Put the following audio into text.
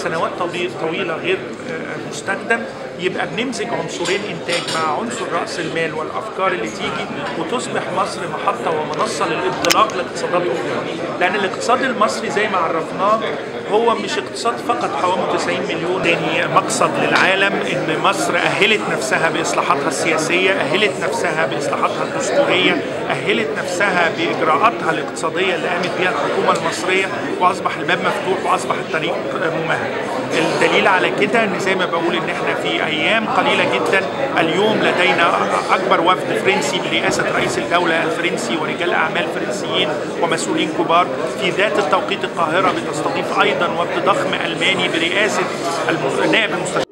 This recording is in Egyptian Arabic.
لسنوات طويله غير مستخدم يبقى بنمزج عنصرين انتاج مع عنصر راس المال والافكار اللي تيجي وتصبح مصر محطه ومنصه للانطلاق لاقتصادات اخرى لان الاقتصاد المصري زي ما عرفناه هو مش اقتصاد فقط حوامه 90 مليون تاني مقصد للعالم ان مصر اهلت نفسها باصلاحاتها السياسيه اهلت نفسها باصلاحاتها الدستوريه اهلت نفسها باجراءاتها الاقتصاديه اللي قامت بها الحكومه المصريه واصبح الباب مفتوح واصبح الطريق ممهد الدليل على كده ان زي ما بقول ان احنا في ايام قليله جدا اليوم لدينا اكبر وفد فرنسي برئاسه رئيس الدوله الفرنسي ورجال اعمال فرنسيين ومسؤولين كبار في ذات التوقيت القاهره بتستضيف ايضا وفد ضخم الماني برئاسه نائب المستشار